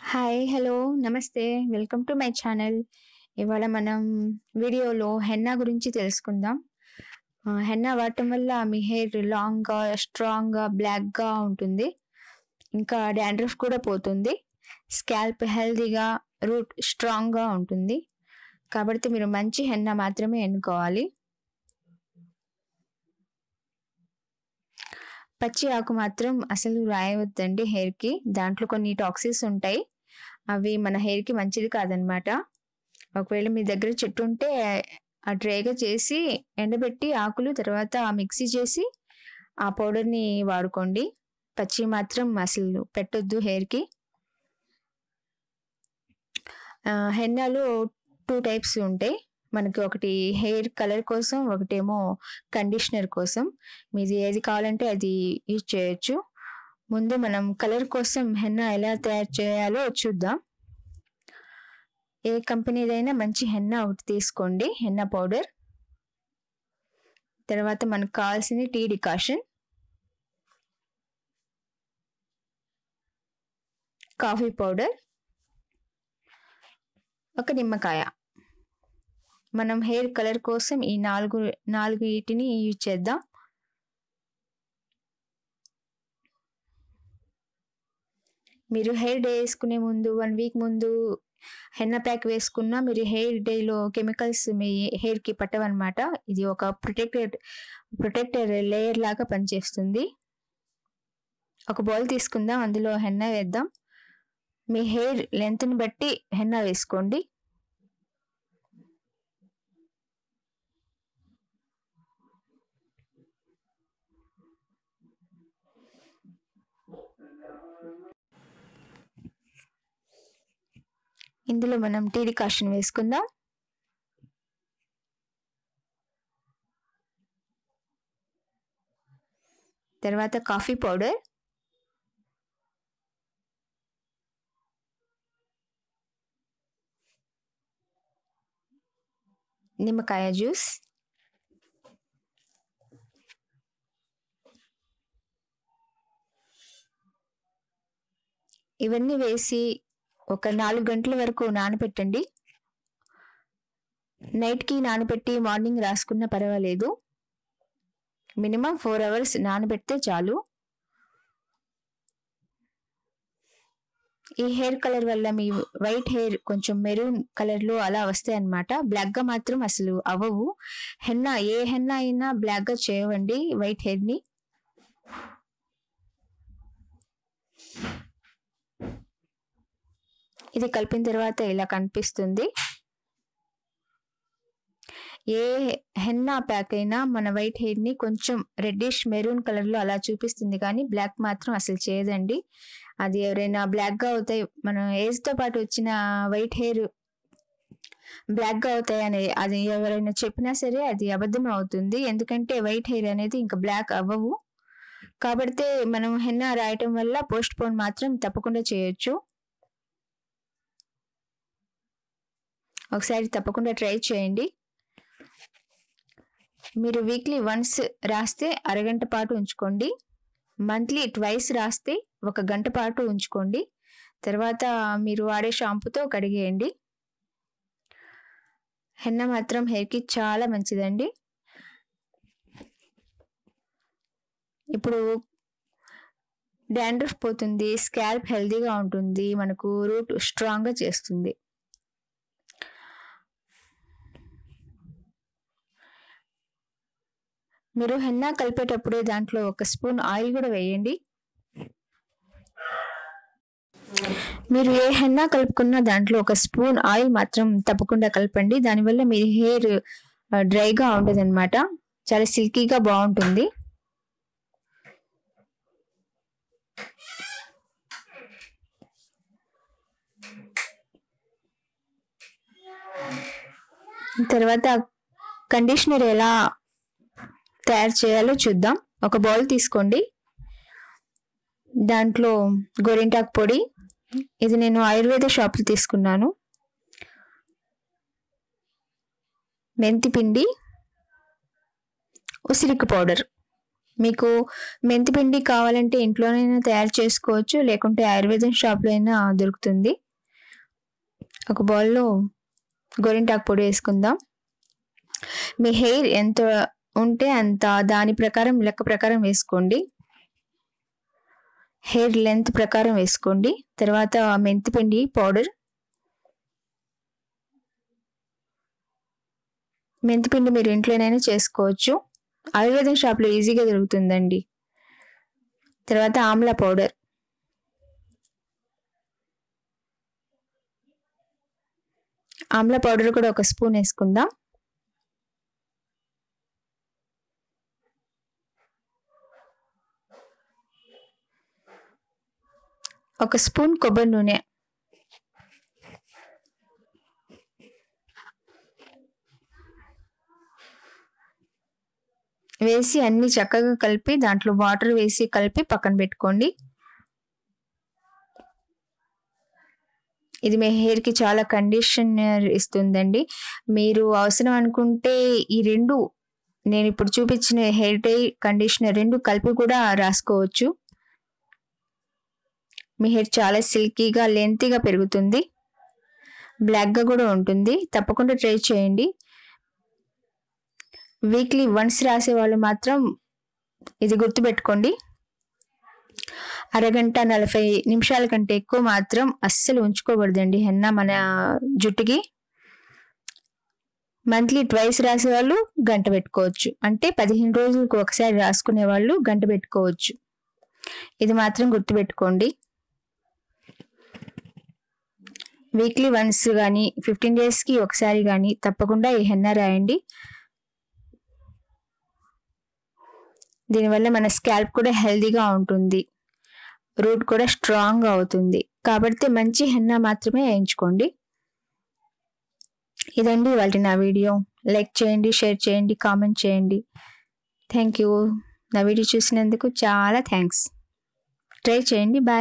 Hi! Hello! నమస్తే. Welcome to my channel. ఇవాళ మనం వీడియోలో హెన్నా గురించి తెలుసుకుందాం. ఆహ్, హెన్నా వాడటం వల్ల మీ హెయిర్ లాంగ్‌గా, స్ట్రాంగ్‌గా, బ్లాక్‌గా ఉంటుంది. ఇంకా డాండ్రఫ్ కూడా పోతుంది. స్కాల్ప్ హెల్తీగా, రూట్ స్ట్రాంగ్‌గా ఉంటుంది. కాబట్టి మీరు మంచి హెన్నా మాత్రమే ఎన్నుకోవాలి. పచ్చి ఆకు మాత్రం అసలు రాయవద్దండి హెయిర్‌కి. దాంట్లో కొన్ని టాక్సిన్స్ ఉంటాయి. అవి మన హెయిర్‌కి మంచిది కాదనమాట. ఒకవేళ మీ దగ్గర చెట్టు ఉంటే ఆ డ్రైగా చేసి ఎండబెట్టి ఆకులు తర్వాత మిక్సీ చేసి ఆ పౌడర్‌ని వాడుకోండి. పచ్చియి మాత్రం అసలు పెట్టొద్దు హెయిర్‌కి. ఆహ్, హెన్నాలో 2 టైప్స్ ఉంటాయి. మనకి ఒకటి హెయిర్ కలర్ కోసం, ఒకటేమో కండిషనర్ కోసం. మీది ఏది కావాలంటే అది యూజ్ చేయొచ్చు. ముందు మనం కలర్ కోసం హెన్నా ఎలా తయారు చేయాలో చూద్దాం. ఏ కంపెనీదైనా మంచి హెన్నా ఒకటి తీసుకోండి. Henna powder. తర్వాత మనకు కావాల్సింది టీ డికాషన్. Coffee powder. ఒక నిమ్మకాయ. మనం హెయిర్ కలర్ కోసం ఈ 4 నాలుగిటిని యూజ్ చేద్దాం. మీరు హెయిర్ డే యేసుకునే ముందు 1 వీక్ ముందు హెన్నా ప్యాక్ వేసుకున్నా మీరు హెయిర్ డేలో కెమికల్స్ మీ హెయిర్‌కి పట్టవనమాట. ఇది ఒక ప్రొటెక్టెడ్ ప్రొటెక్టర్ లేయర్ లాగా పనిచేస్తుంది. ఒక బౌల్ తీసుకుందాం. అందులో హెన్నా వేద్దాం. మీ హెయిర్ లెంగ్త్‌ని బట్టి హెన్నా వేసుకోండి. ఇందులో మనం టీ డికాషన్ వేసుకుందాం. తర్వాత కాఫీ పౌడర్. నిమ్మకాయ జ్యూస్. ఇవన్నీ వేసి ఒక 4 గంటల వరకు నానబెట్టండి. నైట్‌కి నానబెట్టి మార్నింగ్ రాసుకున్నా పర్వాలేదు. మినిమమ్ 4 అవర్స్ నానబెడితే చాలు. ఈ హెయిర్ కలర్ వల్ల మీ వైట్ హెయిర్ కొంచెం మెరూన్ కలర్‌లో అలా వస్తాయన్నమాట. బ్లాక్‌గా మాత్రం అసలు అవ్వవు. హెన్నా ఏ హెన్నా అయినా బ్లాక్‌గా చేయవండి వైట్ హెయిర్‌ని. ఇది కలిపిన తర్వాత ఇలా కనిపిస్తుంది. ఏ హెన్నా ప్యాక్ అయినా మన వైట్ హెయిర్‌ని కొంచెం రెడ్డిష్ మెరూన్ కలర్‌లో అలా చూపిస్తుంది కానీ బ్లాక్ మాత్రం అసలు చేయదండి. అది ఎవరైనా బ్లాక్‌గా అవుతాయి మన ఏజ్‌తో పాటు వచ్చిన వైట్ హెయిర్ బ్లాక్‌గా అవుతాయని అది ఎవరైనా చెప్పినా సరే అది అబద్ధం అవుతుంది. ఎందుకంటే వైట్ హెయిర్ అనేది ఇంకా బ్లాక్ అవ్వవు. కాబట్టే మనం హెన్నా రాయటం వల్ల పోస్ట్‌పోన్ మాత్రం తప్పకుండా చేయొచ్చు. ఒకసారి తప్పకుండా ట్రై చేయండి. మీరు వీక్లీ వన్స్ రాస్తే అరగంట పాటు ఉంచుకోండి. మంత్లీ ట్వైస్ రాస్తే ఒక గంట పాటు ఉంచుకోండి. తర్వాత మీరు వాడే షాంపూతో కడిగేయండి. హెన్నా మాత్రం హెయిర్‌కి చాలా మంచిదండి. ఇప్పుడు డాండ్రఫ్ పోతుంది. స్కాల్ప్ హెల్తీగా ఉంటుంది. మనకు రూట్ స్ట్రాంగ్‌గా చేస్తుంది. మీరు హెన్నా కలిపేటప్పుడే దాంట్లో ఒక స్పూన్ ఆయిల్ కూడా వేయండి. మీరు ఏ హెన్నా కలుపుకున్నా దాంట్లో ఒక స్పూన్ ఆయిల్ మాత్రం తప్పకుండా కలపండి. దానివల్ల మీ హెయిర్ ఆహ్, డ్రైగా ఉండదనమాట. చాలా సిల్కీగా బావుంటుంది. తర్వాత కండిషనర్ ఎలా తయారు చేయాలో చూద్దాం. ఒక బౌల్ తీసుకోండి. దాంట్లో గోరింటాకు పొడి. ఇది నేను ఆయుర్వేద షాప్‌లో తీసుకున్నాను. మెంతి పిండి. ఉసిరిక పౌడర్. మీకు మెంతిపిండి కావాలంటే ఇంట్లోనైనా తయారు చేసుకోవచ్చు లేకుంటే ఆయుర్వేదం షాప్లో అయినా దొరుకుతుంది ఒక బౌల్లో గోరింటాకు పొడి వేసుకుందాం మీ హెయిర్ ఎంత ఉంటే అంత దాని ప్రకారం లెక్క ప్రకారం వేసుకోండి హెయిర్ లెంత్ ప్రకారం వేసుకోండి తర్వాత మెంతిపిండి పౌడర్ మెంతిపిండి మీరు ఇంట్లోనైనా చేసుకోవచ్చు ఆయుర్వేదం షాప్లో ఈజీగా దొరుకుతుందండి తర్వాత ఆమ్లా పౌడర్ ఆమ్లా పౌడర్ కూడా ఒక స్పూన్ వేసుకుందాం ఒక స్పూన్ కొబ్బరి నూనె వేసి అన్ని చక్కగా కలిపి దాంట్లో వాటర్ వేసి కలిపి పక్కన పెట్టుకోండి ఇది మీ హెయిర్కి చాలా కండిషనర్ ఇస్తుందండి మీరు అవసరం అనుకుంటే ఈ రెండు నేను ఇప్పుడు చూపించిన హెయిర్ డై కండిషనర్ రెండు కలిపి కూడా రాసుకోవచ్చు మీ హెయిర్ చాలా సిల్కీగా లెంతీగా పెరుగుతుంది బ్లాక్గా కూడా ఉంటుంది తప్పకుండా ట్రై చేయండి వీక్లీ వన్స్ రాసే వాళ్ళు మాత్రం ఇది గుర్తుపెట్టుకోండి అరగంట నలభై నిమిషాల కంటే ఎక్కువ మాత్రం అస్సలు ఉంచుకోకూడదండి హెన్న మన జుట్టుకి మంత్లీ ట్వైస్ రాసే వాళ్ళు గంట పెట్టుకోవచ్చు అంటే పదిహేను రోజులకు ఒకసారి రాసుకునే వాళ్ళు గంట పెట్టుకోవచ్చు ఇది మాత్రం గుర్తుపెట్టుకోండి వీక్లీ వన్స్ కానీ ఫిఫ్టీన్ డేస్కి ఒకసారి కానీ తప్పకుండా ఈ హెన్న రాయండి దీనివల్ల మన స్కాల్ప్ కూడా హెల్దీగా ఉంటుంది రూట్ కూడా స్ట్రాంగ్ అవుతుంది కాబట్టి మంచి హెన్న మాత్రమే వేయించుకోండి ఇదండి వాళ్ళ నా వీడియో లైక్ చేయండి షేర్ చేయండి కామెంట్ చేయండి థ్యాంక్ యూ నా వీడియో చూసినందుకు చాలా థ్యాంక్స్ ట్రై చేయండి బాయ్